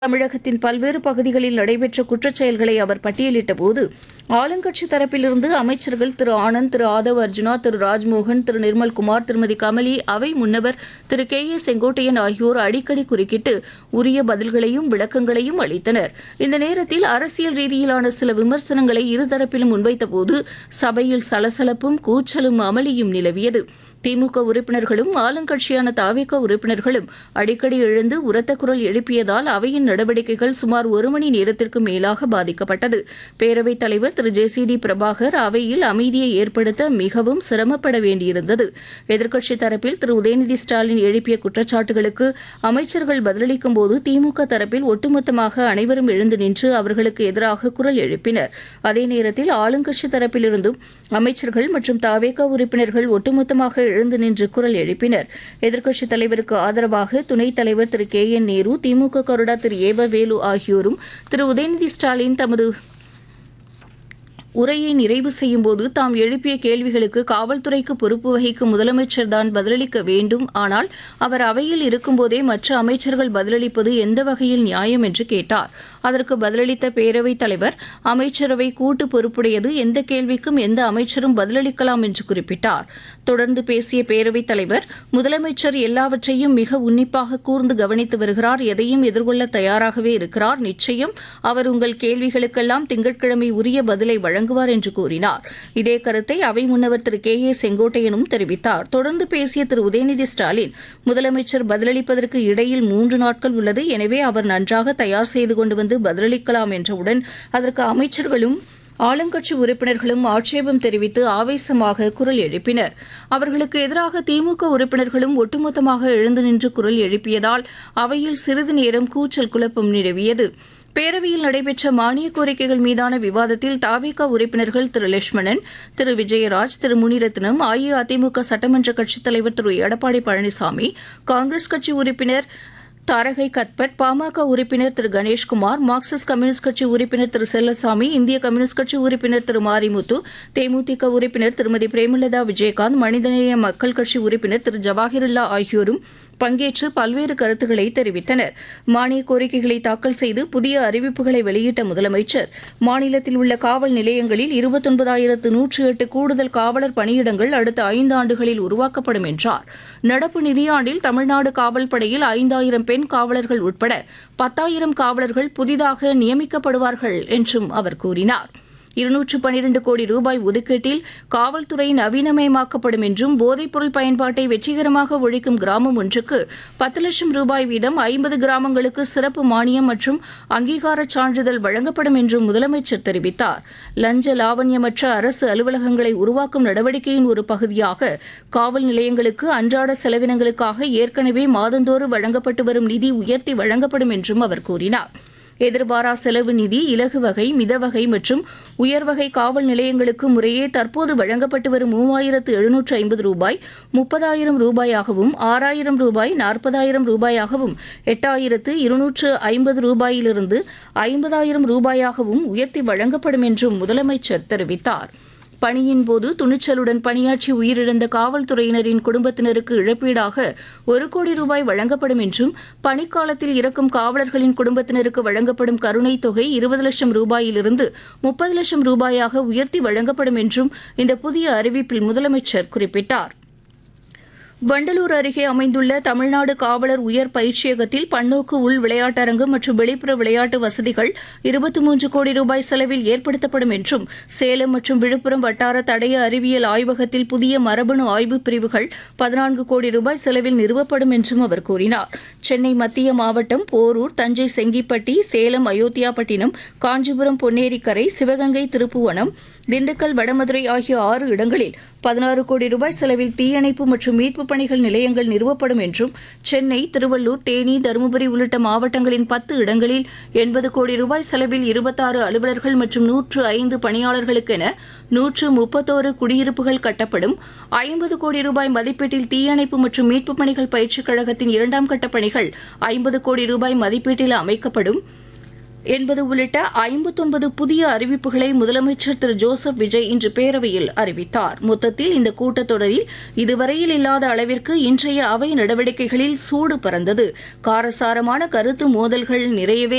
தமிழகத்தின் பல்வேறு பகுதிகளில் நடைபெற்ற குற்றச் செயல்களை அவர் பட்டியலிட்டபோது ஆளுங்கட்சி தரப்பிலிருந்து அமைச்சர்கள் திரு ஆனந்த் திரு ஆதவ் அர்ஜுனா திரு ராஜ்மோகன் திரு நிர்மல்குமார் திருமதி கமலி அவை முன்னவர் திரு கே ஏ செங்கோட்டையன் ஆகியோர் அடிக்கடி குறுக்கிட்டு உரிய பதில்களையும் விளக்கங்களையும் அளித்தனர் இந்த நேரத்தில் அரசியல் ரீதியிலான சில விமர்சனங்களை இருதரப்பிலும் முன்வைத்தபோது சபையில் சலசலப்பும் கூச்சலும் அமளியும் நிலவியது திமுக உறுப்பினர்களும் ஆளுங்கட்சியான தாவேக உறுப்பினர்களும் அடிக்கடி எழுந்து உரத்த குரல் எழுப்பியதால் அவையின் நடவடிக்கைகள் சுமார் ஒரு மணி நேரத்திற்கு மேலாக பாதிக்கப்பட்டது பேரவைத் தலைவர் திரு ஜே சி டி பிரபாகர் அவையில் அமைதியை ஏற்படுத்த மிகவும் சிரமப்பட வேண்டியிருந்தது எதிர்க்கட்சித் தரப்பில் திரு உதயநிதி ஸ்டாலின் எழுப்பிய குற்றச்சாட்டுகளுக்கு அமைச்சர்கள் பதிலளிக்கும் போது திமுக தரப்பில் ஒட்டுமொத்தமாக அனைவரும் எழுந்து நின்று அவர்களுக்கு எதிராக குரல் எழுப்பினர் அதே நேரத்தில் ஆளுங்கட்சி தரப்பிலிருந்தும் அமைச்சர்கள் மற்றும் தாவேக உறுப்பினர்கள் ஒட்டுமொத்தமாக எழுந்து நின்று குரல் எழுப்பினர் எதிர்க்கட்சித் தலைவருக்கு ஆதரவாக துணைத் தலைவர் திரு கே என் நேரு திமுக கொறடா திரு ஏவ வேலு ஆகியோரும் திரு உதயநிதி ஸ்டாலின் தமது உரையை நிறைவு செய்யும் போது தாம் எழுப்பிய கேள்விகளுக்கு காவல்துறைக்கு பொறுப்பு வகிக்கும் முதலமைச்சர் தான் பதிலளிக்க வேண்டும் ஆனால் அவர் அவையில் இருக்கும்போதே மற்ற அமைச்சர்கள் பதிலளிப்பது எந்த வகையில் நியாயம் என்று கேட்டார் அதற்கு பதிலளித்த பேரவைத் தலைவர் அமைச்சரவை கூட்டு பொறுப்புடையது எந்த கேள்விக்கும் எந்த அமைச்சரும் பதிலளிக்கலாம் என்று குறிப்பிட்டார் தொடர்ந்து பேசிய பேரவைத் தலைவர் முதலமைச்சர் எல்லாவற்றையும் மிக உன்னிப்பாக கூர்ந்து கவனித்து வருகிறார் எதையும் எதிர்கொள்ள தயாராகவே இருக்கிறார் நிச்சயம் அவர் உங்கள் கேள்விகளுக்கெல்லாம் திங்கட்கிழமை உரிய பதிலை வழங்குவார் என்று கூறினார் இதே கருத்தை அவை முன்னவர் திரு கே ஏ செங்கோட்டையனும் தெரிவித்தார் தொடர்ந்து பேசிய திரு உதயநிதி ஸ்டாலின் முதலமைச்சர் பதிலளிப்பதற்கு இடையில் மூன்று நாட்கள் உள்ளது எனவே அவர் நன்றாக தயார் செய்து கொண்டு வந்து பதிலளிக்கலாம் என்றவுடன் அதற்கு அமைச்சர்களும் ஆளுங்கட்சி உறுப்பினர்களும் ஆட்சேபம் தெரிவித்து ஆவேசமாக குரல் எழுப்பினர் அவர்களுக்கு எதிராக திமுக உறுப்பினர்களும் ஒட்டுமொத்தமாக எழுந்து நின்று குரல் எழுப்பியதால் அவையில் சிறிது நேரம் கூச்சல் குழப்பம் நிலவியது பேரவையில் நடைபெற்ற மானிய கோரிக்கைகள் மீதான விவாதத்தில் தாவேகா உறுப்பினர்கள் திரு லட்சுமணன் திரு விஜயராஜ் திரு முனிரத்னம் அஇஅதிமுக சட்டமன்ற கட்சித் தலைவர் திரு எடப்பாடி பழனிசாமி காங்கிரஸ் கட்சி உறுப்பினர் தாரகை கத்பட் பாமக உறுப்பினர் திரு கணேஷ்குமார் மார்க்சிஸ்ட் கம்யூனிஸ்ட் கட்சி உறுப்பினர் திரு செல்லசாமி இந்திய கம்யூனிஸ்ட் கட்சி உறுப்பினர் திரு மாரிமுத்து தேமுதிக உறுப்பினர் திருமதி பிரேமலதா விஜயகாந்த் மனிதநேய மக்கள் கட்சி உறுப்பினர் திரு ஜவாஹிருல்லா ஆகியோரும் பங்கேற்று பல்வேறு கருத்துக்களை தெரிவித்தனர் மானிய கோரிக்கைகளை தாக்கல் செய்து புதிய அறிவிப்புகளை வெளியிட்ட முதலமைச்சர் மாநிலத்தில் உள்ள காவல் நிலையங்களில் இருபத்தொன்பதாயிரத்து நூற்று எட்டு கூடுதல் காவலர் பணியிடங்கள் அடுத்த ஐந்து ஆண்டுகளில் உருவாக்கப்படும் என்றார் நடப்பு நிதியாண்டில் தமிழ்நாடு காவல் படையில் ஐந்தாயிரம் பெண் காவலர்கள் உட்பட பத்தாயிரம் காவலர்கள் புதிதாக நியமிக்கப்படுவார்கள் என்றும் அவர் கூறினார் இருநூற்று பனிரண்டு கோடி ரூபாய் ஒதுக்கீட்டில் காவல்துறை நவீனமயமாக்கப்படும் என்றும் போதைப்பொருள் பயன்பாட்டை வெற்றிகரமாக ஒழிக்கும் கிராமம் ஒன்றுக்கு பத்து லட்சம் ரூபாய் வீதம் ஐம்பது கிராமங்களுக்கு சிறப்பு மானியம் மற்றும் அங்கீகாரச் சான்றிதழ் வழங்கப்படும் என்றும் முதலமைச்சர் தெரிவித்தார் லஞ்ச லாவண்யமற்ற அரசு அலுவலகங்களை உருவாக்கும் நடவடிக்கையின் ஒரு பகுதியாக காவல் நிலையங்களுக்கு அன்றாட செலவினங்களுக்காக ஏற்கனவே மாதந்தோறும் வழங்கப்பட்டு வரும் நிதி உயர்த்தி வழங்கப்படும் என்றும் அவர் கூறினார் எதிர்பாரா செலவு நிதி இலகு வகை மிதவகை மற்றும் உயர்வகை காவல் நிலையங்களுக்கு முறையே தற்போது வழங்கப்பட்டு வரும் மூவாயிரத்து எழுநூற்று ஐம்பது ரூபாய் முப்பதாயிரம் ரூபாயாகவும் ஆறாயிரம் ரூபாய் நாற்பதாயிரம் ரூபாயாகவும் எட்டாயிரத்து இருநூற்று ஐம்பது ரூபாயிலிருந்து ஐம்பதாயிரம் ரூபாயாகவும் உயர்த்தி வழங்கப்படும் என்றும் முதலமைச்சர் தெரிவித்தார் பணியின் போது துணிச்சலுடன் பணியாற்றி உயிரிழந்த காவல்துறையினரின் குடும்பத்தினருக்கு இழப்பீடாக ஒரு கோடி ரூபாய் வழங்கப்படும் என்றும் பணிக்காலத்தில் இறக்கும் காவலர்களின் குடும்பத்தினருக்கு வழங்கப்படும் கருணை தொகை இருபது லட்சம் ரூபாயிலிருந்து முப்பது லட்சம் ரூபாயாக உயர்த்தி வழங்கப்படும் என்றும் இந்த புதிய அறிவிப்பில் முதலமைச்சர் குறிப்பிட்டார் வண்டலூர் அருகே அமைந்துள்ள தமிழ்நாடு காவலர் உயர் பயிற்சியகத்தில் பன்னோக்கு உள் விளையாட்டரங்கம் மற்றும் வெளிப்புற விளையாட்டு வசதிகள் இருபத்தி மூன்று கோடி ரூபாய் செலவில் ஏற்படுத்தப்படும் என்றும் சேலம் மற்றும் விழுப்புரம் வட்டார தடய அறிவியல் ஆய்வகத்தில் புதிய மரபணு ஆய்வு பிரிவுகள் பதினான்கு கோடி ரூபாய் செலவில் நிறுவப்படும் என்றும் அவர் கூறினார் சென்னை மத்திய மாவட்டம் போரூர் தஞ்சை செங்கிப்பட்டி சேலம் அயோத்தியாபட்டினம் காஞ்சிபுரம் பொன்னேரிக்கரை சிவகங்கை திருப்புவனம் திண்டுக்கல் வடமதுரை ஆகிய ஆறு இடங்களில் பதினாறு கோடி ரூபாய் செலவில் தீயணைப்பு மற்றும் மீட்புப் பணிகள் நிலையங்கள் நிறுவப்படும் என்றும் சென்னை திருவள்ளூர் தேனி தருமபுரி உள்ளிட்ட மாவட்டங்களின் பத்து இடங்களில் எண்பது கோடி ரூபாய் செலவில் இருபத்தாறு அலுவலர்கள் மற்றும் நூற்று ஐந்து பணியாளர்களுக்கென நூற்று முப்பத்தோரு குடியிருப்புகள் கட்டப்படும் ஐம்பது கோடி ரூபாய் மதிப்பீட்டில் தீயணைப்பு மற்றும் மீட்புப் பணிகள் பயிற்சிக் கழகத்தின் இரண்டாம் கட்ட பணிகள் ஐம்பது கோடி ரூபாய் மதிப்பீட்டில் அமைக்கப்படும் என்பது உள்ளிட்ட ஐம்பத்தொன்பது புதிய அறிவிப்புகளை முதலமைச்சர் திரு ஜோசப் விஜய் இன்று பேரவையில் அறிவித்தார் மொத்தத்தில் இந்த கூட்டத்தொடரில் இதுவரையில் இல்லாத அளவிற்கு இன்றைய அவை நடவடிக்கைகளில் சூடு பறந்தது காரசாரமான கருத்து மோதல்கள் நிறையவே